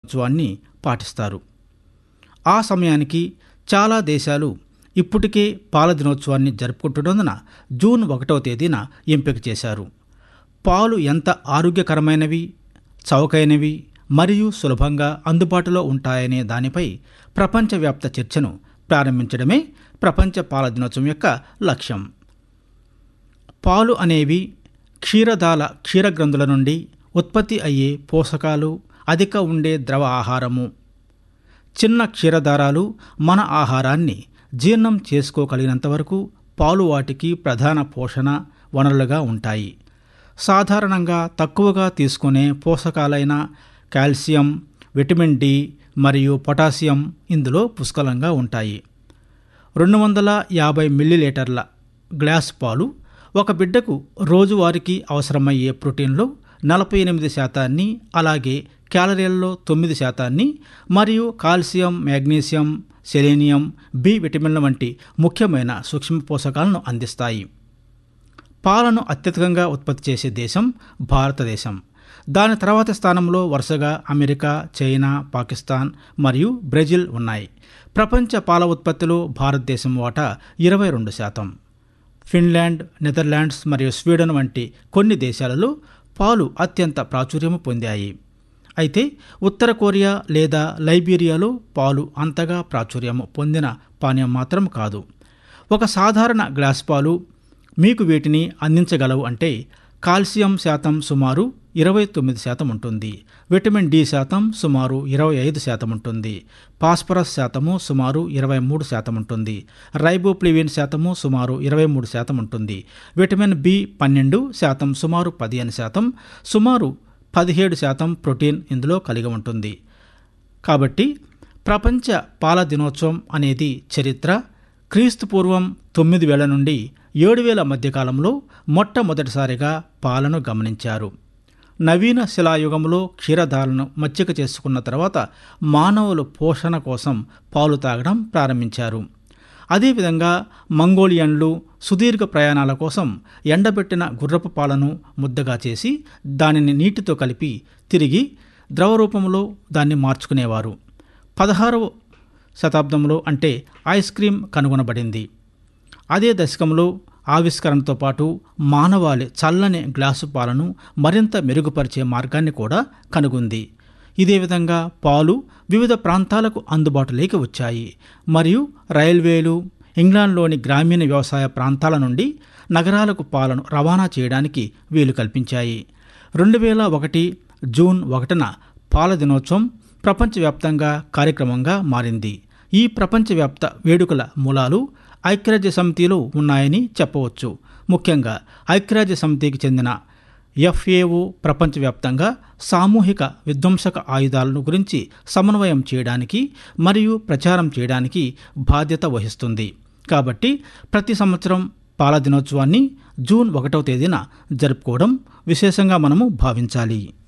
దినోత్సవాన్ని పాటిస్తారు ఆ సమయానికి చాలా దేశాలు ఇప్పటికే పాల దినోత్సవాన్ని జరుపుకుంటున్నందున జూన్ ఒకటవ తేదీన ఎంపిక చేశారు పాలు ఎంత ఆరోగ్యకరమైనవి చౌకైనవి మరియు సులభంగా అందుబాటులో ఉంటాయనే దానిపై ప్రపంచవ్యాప్త చర్చను ప్రారంభించడమే ప్రపంచ పాల దినోత్సవం యొక్క లక్ష్యం పాలు అనేవి క్షీరదాల క్షీరగ్రంథుల నుండి ఉత్పత్తి అయ్యే పోషకాలు అధిక ఉండే ద్రవ ఆహారము చిన్న క్షీరదారాలు మన ఆహారాన్ని జీర్ణం చేసుకోగలిగినంత వరకు పాలు వాటికి ప్రధాన పోషణ వనరులుగా ఉంటాయి సాధారణంగా తక్కువగా తీసుకునే పోషకాలైన కాల్షియం విటమిన్ డి మరియు పొటాషియం ఇందులో పుష్కలంగా ఉంటాయి రెండు వందల యాభై మిల్లీలీటర్ల గ్లాస్ పాలు ఒక బిడ్డకు రోజువారికి అవసరమయ్యే ప్రోటీన్లో నలభై ఎనిమిది శాతాన్ని అలాగే క్యాలరీల్లో తొమ్మిది శాతాన్ని మరియు కాల్షియం మాగ్నీషియం సెలేనియం బి విటమిన్ల వంటి ముఖ్యమైన సూక్ష్మ పోషకాలను అందిస్తాయి పాలను అత్యధికంగా ఉత్పత్తి చేసే దేశం భారతదేశం దాని తర్వాతి స్థానంలో వరుసగా అమెరికా చైనా పాకిస్తాన్ మరియు బ్రెజిల్ ఉన్నాయి ప్రపంచ పాల ఉత్పత్తిలో భారతదేశం వాటా ఇరవై రెండు శాతం ఫిన్లాండ్ నెదర్లాండ్స్ మరియు స్వీడన్ వంటి కొన్ని దేశాలలో పాలు అత్యంత ప్రాచుర్యము పొందాయి అయితే ఉత్తర కొరియా లేదా లైబీరియాలో పాలు అంతగా ప్రాచుర్యము పొందిన పానీయం మాత్రం కాదు ఒక సాధారణ గ్లాస్ పాలు మీకు వీటిని అందించగలవు అంటే కాల్షియం శాతం సుమారు ఇరవై తొమ్మిది శాతం ఉంటుంది విటమిన్ డి శాతం సుమారు ఇరవై ఐదు శాతం ఉంటుంది ఫాస్ఫరస్ శాతము సుమారు ఇరవై మూడు శాతం ఉంటుంది రైబోప్లివిన్ శాతము సుమారు ఇరవై మూడు శాతం ఉంటుంది విటమిన్ బి పన్నెండు శాతం సుమారు పదిహేను శాతం సుమారు పదిహేడు శాతం ప్రోటీన్ ఇందులో కలిగి ఉంటుంది కాబట్టి ప్రపంచ పాల దినోత్సవం అనేది చరిత్ర క్రీస్తు పూర్వం తొమ్మిది వేల నుండి ఏడు వేల మధ్యకాలంలో మొట్టమొదటిసారిగా పాలను గమనించారు నవీన శిలాయుగంలో క్షీరధారలను మచ్చిక చేసుకున్న తర్వాత మానవులు పోషణ కోసం పాలు తాగడం ప్రారంభించారు అదేవిధంగా మంగోలియన్లు సుదీర్ఘ ప్రయాణాల కోసం ఎండబెట్టిన గుర్రపు పాలను ముద్దగా చేసి దానిని నీటితో కలిపి తిరిగి ద్రవ రూపంలో దాన్ని మార్చుకునేవారు పదహారవ శతాబ్దంలో అంటే ఐస్ క్రీమ్ కనుగొనబడింది అదే దశకంలో ఆవిష్కరణతో పాటు మానవాళి చల్లని గ్లాసు పాలను మరింత మెరుగుపరిచే మార్గాన్ని కూడా కనుగొంది ఇదే విధంగా పాలు వివిధ ప్రాంతాలకు అందుబాటులోకి వచ్చాయి మరియు రైల్వేలు ఇంగ్లాండ్లోని గ్రామీణ వ్యవసాయ ప్రాంతాల నుండి నగరాలకు పాలను రవాణా చేయడానికి వీలు కల్పించాయి రెండు వేల ఒకటి జూన్ ఒకటిన పాల దినోత్సవం ప్రపంచవ్యాప్తంగా కార్యక్రమంగా మారింది ఈ ప్రపంచవ్యాప్త వేడుకల మూలాలు ఐక్యరాజ్య సమితిలో ఉన్నాయని చెప్పవచ్చు ముఖ్యంగా ఐక్యరాజ్య సమితికి చెందిన ఎఫ్ఏఓ ప్రపంచవ్యాప్తంగా సామూహిక విధ్వంసక ఆయుధాలను గురించి సమన్వయం చేయడానికి మరియు ప్రచారం చేయడానికి బాధ్యత వహిస్తుంది కాబట్టి ప్రతి సంవత్సరం పాల దినోత్సవాన్ని జూన్ ఒకటవ తేదీన జరుపుకోవడం విశేషంగా మనము భావించాలి